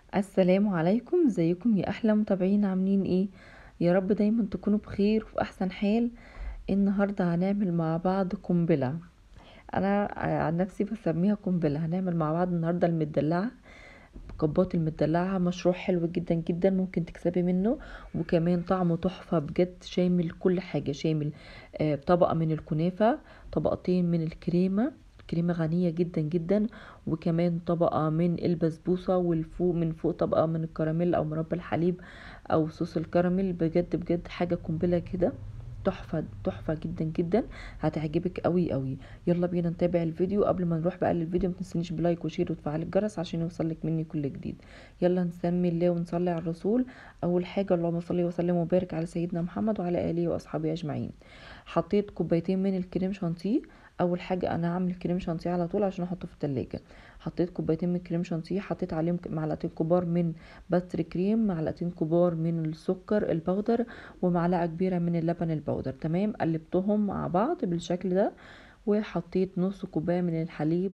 السلام عليكم ازيكم يا احلى متابعين عاملين ايه يا رب دايما تكونوا بخير وفي احسن حال النهارده هنعمل مع بعض قنبله انا عن نفسي بسميها قنبله هنعمل مع بعض النهارده المدلعه كبات المدلعه مشروع حلو جدا جدا ممكن تكسبي منه وكمان طعمه تحفه بجد شامل كل حاجه شامل آه، طبقه من الكنافه طبقتين من الكريمه كريمة غنية جدا جدا وكمان طبقة من البسبوسة والفوق من فوق طبقة من الكراميل او مربى الحليب او صوص الكراميل بجد بجد حاجة قنبلة كده تحفة تحفة جدا جدا هتعجبك قوي قوي يلا بينا نتابع الفيديو قبل ما نروح بقى للفيديو متنسينيش بلايك وشير وتفعيل الجرس عشان يوصلك مني كل جديد يلا نسمي الله ونصلي على الرسول اول حاجة اللهم صل وسلم وبارك على سيدنا محمد وعلى اله واصحابه اجمعين حطيت كوبايتين من الكريم شانتيه اول حاجه انا هعمل كريم شانتيه على طول عشان احطه في التلاجة حطيت كوبايتين من الكريم شانتيه حطيت عليهم معلقتين كبار من باتر كريم معلقتين كبار من السكر البودر ومعلقه كبيره من اللبن البودر تمام قلبتهم مع بعض بالشكل ده وحطيت نص كوبايه من الحليب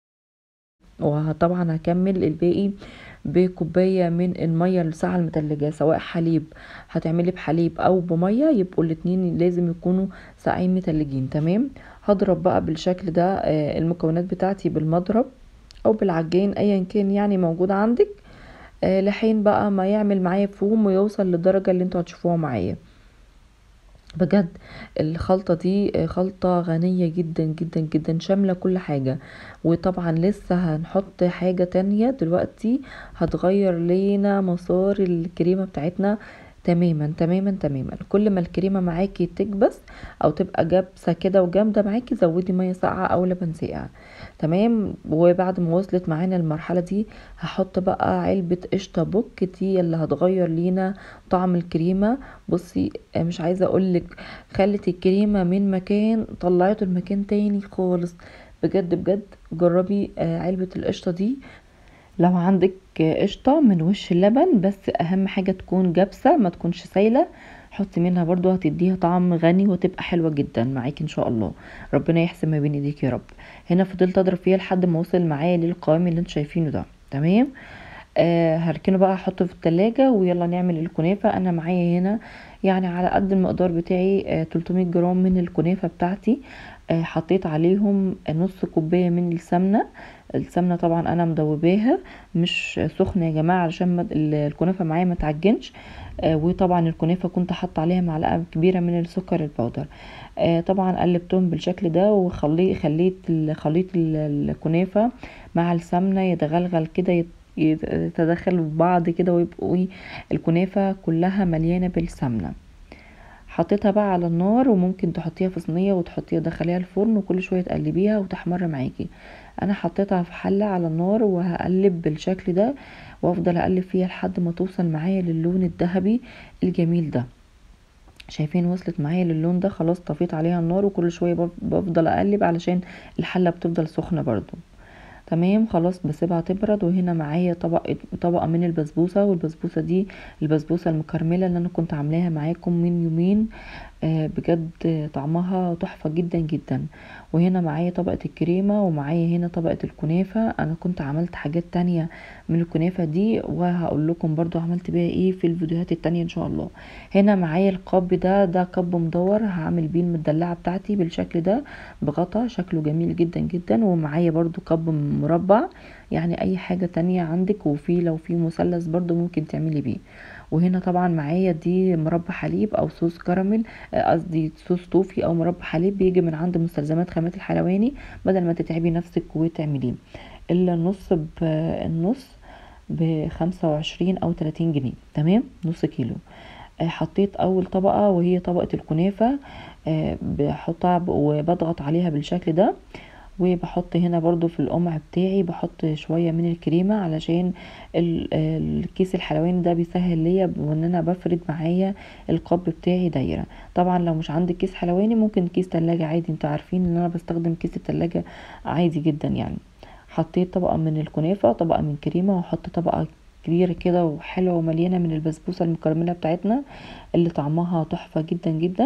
وطبعا هكمل الباقي بكوباية من المية الساقعة المتلجة سواء حليب هتعملي بحليب او بمية يبقوا الاتنين لازم يكونوا ساقعين متلجين تمام هضرب بقى بالشكل ده آه، المكونات بتاعتي بالمضرب او بالعجين ايا كان يعني موجود عندك آه، لحين بقى ما يعمل معايا فوم ويوصل للدرجة اللي انتوا هتشوفوها معايا بجد الخلطة دي خلطة غنية جدا جدا جدا شاملة كل حاجة وطبعا لسه هنحط حاجة تانية دلوقتي هتغير لينا مسار الكريمة بتاعتنا تماما تماما تماما كل ما الكريمه معاكي تكبس او تبقى جابسه كده وجامده معاكي زودي ميه ساقعه او لبن ساقع تمام وبعد ما وصلت معانا المرحله دي هحط بقى علبه قشطه بوك دي اللي هتغير لينا طعم الكريمه بصي مش عايزه اقولك خلت الكريمه من مكان طلعته المكان تاني خالص بجد بجد جربي آه، علبه القشطه دي لو عندك قشطة من وش اللبن بس اهم حاجة تكون جابسة ما تكونش سايلة حطي منها برضو هتديها طعم غني وتبقى حلوة جدا معاكي ان شاء الله ربنا يحسن ما بين ايديك يا رب هنا فضلت اضرب فيها لحد ما وصل معايا للقوام اللي انتوا شايفينه ده تمام آه هركنه بقى احطه في التلاجة ويلا نعمل الكنافة انا معايا هنا يعني على قد المقدار بتاعي آه 300 جرام من الكنافة بتاعتي آه حطيت عليهم نص كوباية من السمنة السمنة طبعا انا مدوباها مش سخنة يا جماعة علشان الكنافة معايا ما تعجنش آه وطبعا الكنافة كنت حاطة عليها معلقة كبيرة من السكر البودر آه طبعا قلبتهم بالشكل ده وخليت خليت خليط الكنافة مع السمنة يتغلغل كده يتدخلوا في بعض كده ويبقوا ايه الكنافة كلها مليانة بالسمنة حطيتها بقى على النار وممكن تحطيها في صينيه وتحطيها تدخليها الفرن وكل شويه تقلبيها وتحمر معاكي انا حطيتها في حله على النار وهقلب بالشكل ده وافضل اقلب فيها لحد ما توصل معايا للون الذهبي الجميل ده شايفين وصلت معايا للون ده خلاص طفيت عليها النار وكل شويه بفضل اقلب علشان الحله بتفضل سخنه برضو تمام خلاص بسيبها تبرد وهنا معايا طبق طبقه من البسبوسه والبسبوسه دي البسبوسه المكرمله اللي انا كنت عاملاها معاكم من يومين آه، بجد طعمها تحفه جدا جدا وهنا معايا طبقه الكريمه ومعايا هنا طبقه الكنافه انا كنت عملت حاجات تانية من الكنافه دي وهقول لكم برضو عملت بيها ايه في الفيديوهات التانية ان شاء الله هنا معايا القب ده ده قب مدور هعمل بيه المدلعه بتاعتي بالشكل ده بغطا شكله جميل جدا جدا ومعايا برضو قب مربع يعني اي حاجه تانية عندك وفي لو في مثلث برضو ممكن تعملي بيه وهنا طبعا معايا دي مربى حليب او صوص كراميل آه، قصدي صوص طوفي او مربى حليب بيجي من عند مستلزمات خامات الحلواني بدل ما تتعبي نفسك وتعمليه النص بالنص بخمسة وعشرين او تلاتين جنيه تمام نص كيلو آه، حطيت اول طبقة وهي طبقة الكنافة آه، بحطها وبضغط عليها بالشكل ده وبحط هنا برضو في القمع بتاعي بحط شوية من الكريمة علشان الكيس الحلواني ده بيسهل ليا وان انا بفرد معايا القب بتاعي دايرة طبعا لو مش عندك كيس حلواني ممكن كيس تلاجة عادي انتوا عارفين ان انا بستخدم كيس التلاجة عادي جدا يعني حطيت طبقة من الكنافة طبقة من كريمة واحط طبقة كبيرة كده وحلوة ومليانة من البسبوسة المكرملة بتاعتنا اللي طعمها تحفة جدا جدا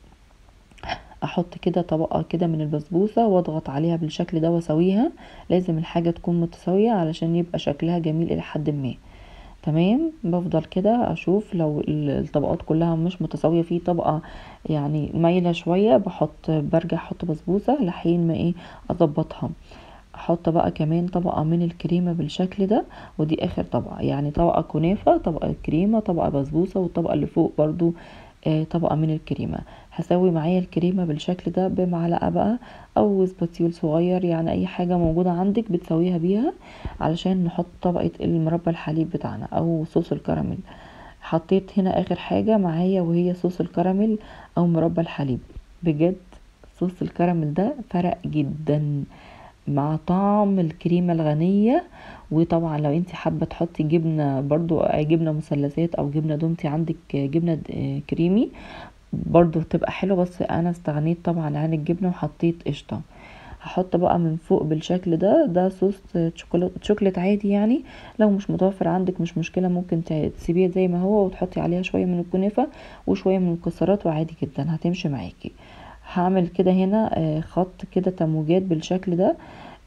احط كده طبقة كده من البسبوسة واضغط عليها بالشكل ده واسويها لازم الحاجة تكون متساوية علشان يبقى شكلها جميل الى حد ما تمام بفضل كده اشوف لو الطبقات كلها مش متساويه في طبقه يعني مايله شويه بحط برجع احط بسبوسه لحين ما ايه اظبطها احط بقى كمان طبقه من الكريمه بالشكل ده ودي اخر طبقه يعني طبقه كنافه طبقه كريمه طبقه بسبوسه والطبقه اللي فوق برضو آه طبقه من الكريمه هسوي معايا الكريمه بالشكل ده بمعلقه بقى او سباتيول صغير يعني اي حاجه موجوده عندك بتسويها بيها علشان نحط طبقه المربى الحليب بتاعنا او صوص الكراميل حطيت هنا اخر حاجه معايا وهي صوص الكراميل او مربى الحليب بجد صوص الكراميل ده فرق جدا مع طعم الكريمه الغنيه وطبعا لو انت حابه تحطي جبنه برضو جبنه مثلثات او جبنه دومتي عندك جبنه كريمي برضو بتبقى حلوه بس انا استغنيت طبعا عن الجبنه وحطيت قشطه هحط بقى من فوق بالشكل ده ده صوص شوكولات عادي يعني لو مش متوفر عندك مش مشكله ممكن تسيبيه زي ما هو وتحطي عليها شويه من الكنافه وشويه من المكسرات وعادي جدا هتمشي معاكي هعمل كده هنا خط كده تموجات بالشكل ده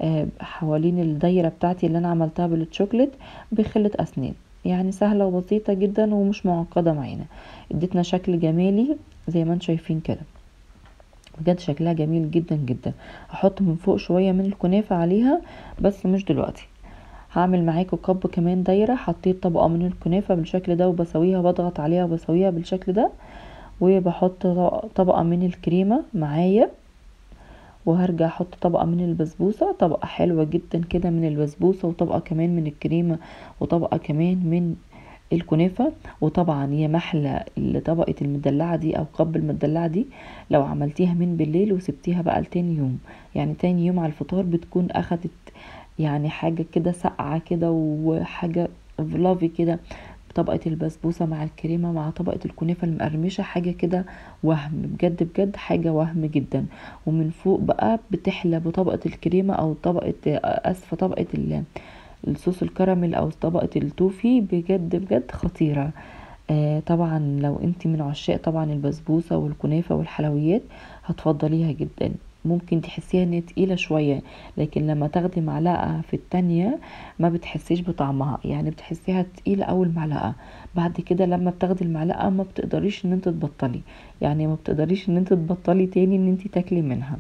حوالين الدايره بتاعتي اللي انا عملتها بالشوكليت بخله اسنان يعني سهله وبسيطه جدا ومش معقده معانا ادتنا شكل جمالي زي ما انتم شايفين كده بجد شكلها جميل جدا جدا هحط من فوق شويه من الكنافه عليها بس مش دلوقتي هعمل معاكم كب كمان دايره حطيت طبقه من الكنافه بالشكل ده وبسويها بضغط عليها وبسويها بالشكل ده وبحط طبقه من الكريمه معايا وهرجع احط طبقه من البسبوسه طبقه حلوه جدا كده من البسبوسه وطبقه كمان من الكريمه وطبقه كمان من الكنافه وطبعا يا محلى طبقه المدلعه دي او قب المدلعه دي لو عملتيها من بالليل وسبتيها بقى لتاني يوم يعني تاني يوم على الفطار بتكون اخدت يعني حاجه كده ساقعه كده وحاجه فلافي كده طبقة البسبوسة مع الكريمة مع طبقة الكنافة المقرمشة حاجة كده وهم بجد بجد حاجة وهم جدا ومن فوق بقى بتحلى بطبقة الكريمة او طبقة اسفة طبقة الصوص الكراميل او طبقة التوفي بجد بجد خطيرة آه طبعا لو انت من عشاق طبعا البسبوسة والكنافة والحلويات هتفضليها جدا ممكن تحسيها ان تقيله شويه لكن لما تاخدي معلقه في التانية ما بتحسيش بطعمها يعني بتحسيها تقيله اول معلقه بعد كده لما بتاخدي المعلقه ما بتقدريش ان انت تبطلي يعني ما بتقدريش ان انت تبطلي تاني ان انت تاكلي منها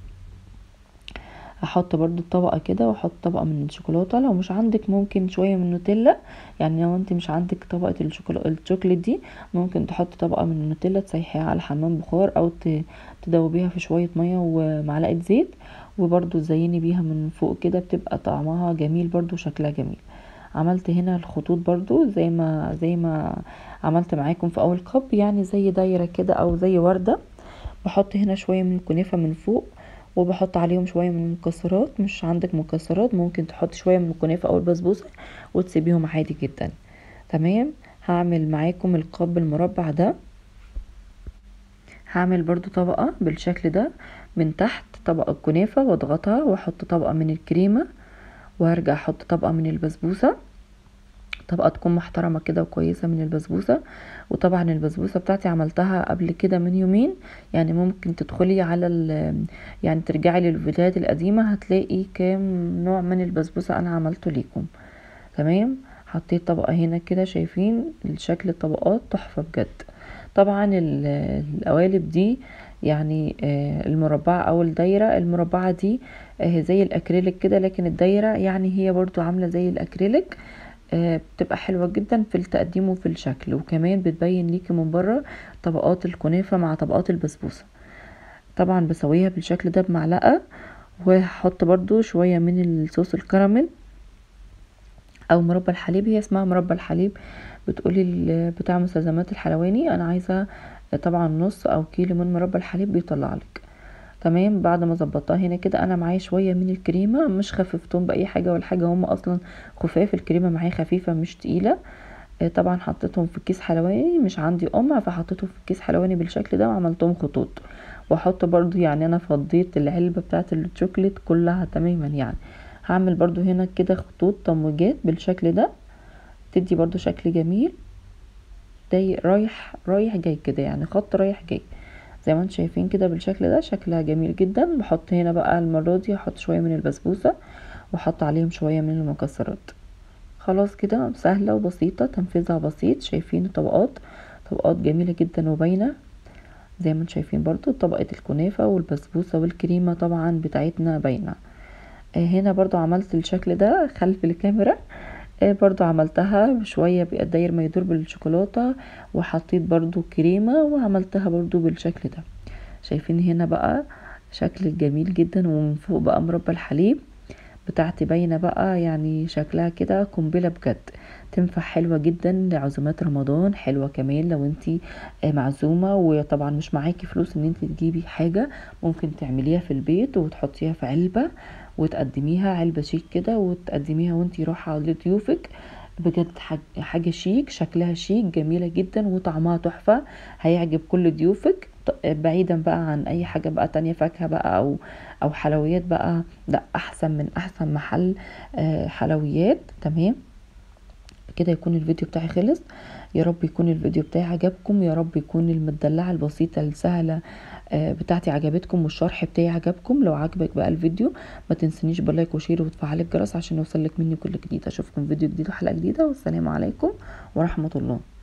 هحط برضو الطبقه كده واحط طبقه من الشوكولاته لو مش عندك ممكن شويه من نوتيلا يعني لو انت مش عندك طبقه الشوكولات دي ممكن تحطي طبقه من النوتيلا تسيحيها على حمام بخار او تدوبيها في شويه ميه ومعلقه زيت وبرضو تزيني بيها من فوق كده بتبقى طعمها جميل برضو شكلها جميل عملت هنا الخطوط برضو زي ما زي ما عملت معاكم في اول كب يعني زي دايره كده او زي ورده بحط هنا شويه من الكنافه من فوق وبحط عليهم شويه من المكسرات مش عندك مكسرات ممكن تحط شويه من الكنافه او البسبوسه وتسيبيهم عادي جدا تمام هعمل معاكم القاب المربع ده هعمل برضو طبقه بالشكل ده من تحت طبقه كنافه واضغطها واحط طبقه من الكريمه وهرجع احط طبقه من البسبوسه طبقه تكون محترمه كده وكويسه من البسبوسه وطبعا البسبوسه بتاعتي عملتها قبل كده من يومين يعني ممكن تدخلي على يعني ترجعي للفيديوهات القديمه هتلاقي كام نوع من البسبوسه انا عملته ليكم تمام حطيت طبقه هنا كده شايفين الشكل الطبقات تحفه بجد طبعا القوالب دي يعني المربعة او الدايرة المربعة دي زي الاكريليك كده لكن الدايرة يعني هي برضو عاملة زي الاكريليك بتبقى حلوة جدا في التقديم وفي الشكل وكمان بتبين ليكي من بره طبقات الكنافة مع طبقات البسبوسة طبعا بسويها بالشكل ده بمعلقة وهحط برضو شوية من الصوص الكراميل او مربى الحليب هي اسمها مربى الحليب بتقولي بتاع مستلزمات الحلواني انا عايزة طبعا نص او كيلو من مربى الحليب بيطلع لك تمام بعد ما ظبطتها هنا كده انا معايا شويه من الكريمه مش خففتهم باي حاجه ولا حاجه هم اصلا خفاف الكريمه معايا خفيفه مش تقيله طبعا حطيتهم في كيس حلواني مش عندي قمع فحطيتهم في كيس حلواني بالشكل ده وعملتهم خطوط واحط برضو يعني انا فضيت العلبه بتاعه الشوكليت كلها تماما يعني هعمل برضو هنا كده خطوط تموجات بالشكل ده تدي برضو شكل جميل ده رايح رايح جاي كده يعني خط رايح جاي زي ما انتم شايفين كده بالشكل ده شكلها جميل جدا بحط هنا بقى المرة دي هحط شوية من البسبوسة واحط عليهم شوية من المكسرات خلاص كده سهلة وبسيطة تنفيذها بسيط شايفين الطبقات طبقات جميلة جدا وباينة زي ما انتم شايفين برضو طبقة الكنافة والبسبوسة والكريمة طبعا بتاعتنا باينة آه هنا برضو عملت الشكل ده خلف الكاميرا آه برضو عملتها شوية داير ما يدور بالشوكولاتة وحطيت برضو كريمة وعملتها برضو بالشكل ده شايفين هنا بقى شكل جميل جدا ومن فوق بقى مربى الحليب بتاعتي باينه بقى يعني شكلها كده قنبله بجد تنفع حلوه جدا لعزومات رمضان حلوه كمان لو انتي معزومه وطبعا مش معاكي فلوس ان انتي تجيبي حاجه ممكن تعمليها في البيت وتحطيها في علبه وتقدميها علبه شيك كده وتقدميها وانتي رايحه لضيوفك بجد حاجة شيك شكلها شيك جميلة جدا وطعمها تحفة هيعجب كل ضيوفك بعيدا بقى عن اي حاجة بقى تانية فاكهة بقى او او حلويات بقى لا احسن من احسن محل حلويات تمام كده يكون الفيديو بتاعي خلص يا رب يكون الفيديو بتاعي عجبكم يا رب يكون المدلعة البسيطة السهلة بتاعتي عجبتكم والشرح بتاعي عجبكم لو عجبك بقى الفيديو ما تنسنيش بلايك وشير وتفعلي الجرس عشان يوصلك مني كل جديد اشوفكم فيديو جديد وحلقة جديدة والسلام عليكم ورحمة الله